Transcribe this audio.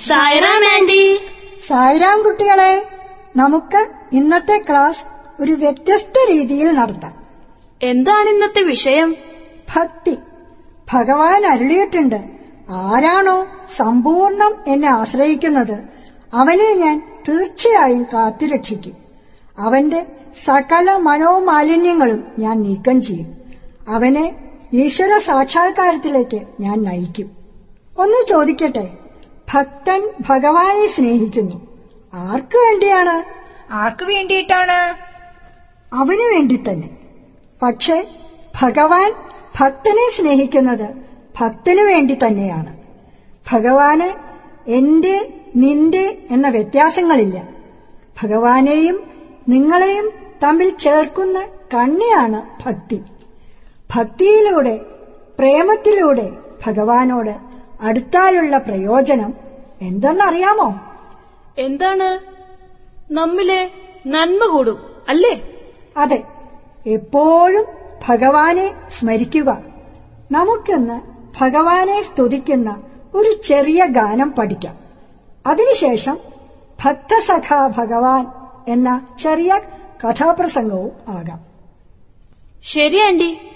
സായറാം anti Sai Ram കുട്ടികളെ നമുക്ക് ഇന്നത്തെ ക്ലാസ് ഒരു വ്യത്യസ്ത രീതിയിൽ നടത്താം എന്താണ് ഇന്നത്തെ വിഷയം ഭക്തി ഭഗവാൻ അരുളിയിട്ടുണ്ട് ആരാണോ സമ്പൂർണം എന്നെ ആശ്രയിക്കുന്നത് അവനെ ഞാൻ തീർച്ചയായും കാത്തുരക്ഷിക്കും അവന്റെ സകല മനോമാലിന്യങ്ങളും ഞാൻ നീക്കം ചെയ്യും അവനെ ഈശ്വര സാക്ഷാത്കാരത്തിലേക്ക് ഞാൻ നയിക്കും ഒന്ന് ചോദിക്കട്ടെ ഭക്തൻ ഭഗവാനെ സ്നേഹിക്കുന്നു ആർക്കു വേണ്ടിയാണ് ആർക്കു വേണ്ടിയിട്ടാണ് അവനു വേണ്ടി തന്നെ പക്ഷേ ഭഗവാൻ ഭക്തനെ സ്നേഹിക്കുന്നത് ഭക്തനു വേണ്ടി തന്നെയാണ് ഭഗവാന് എന്റെ നിന്റെ എന്ന വ്യത്യാസങ്ങളില്ല ഭഗവാനെയും നിങ്ങളെയും തമ്മിൽ ചേർക്കുന്ന കണ്ണിയാണ് ഭക്തി ഭക്തിയിലൂടെ പ്രേമത്തിലൂടെ ഭഗവാനോട് അടുത്താലുള്ള പ്രയോജനം എന്തെന്നറിയാമോ എന്താണ് നമ്മിലെ നന്മ കൂടും അല്ലേ അതെ എപ്പോഴും ഭഗവാനെ സ്മരിക്കുക നമുക്കിന്ന് ഭഗവാനെ സ്തുതിക്കുന്ന ഒരു ചെറിയ ഗാനം പഠിക്കാം അതിനുശേഷം ഭക്തസഖ ഭഗവാൻ എന്ന ചെറിയ കഥാപ്രസംഗവും ആകാം ശരി ആന്റി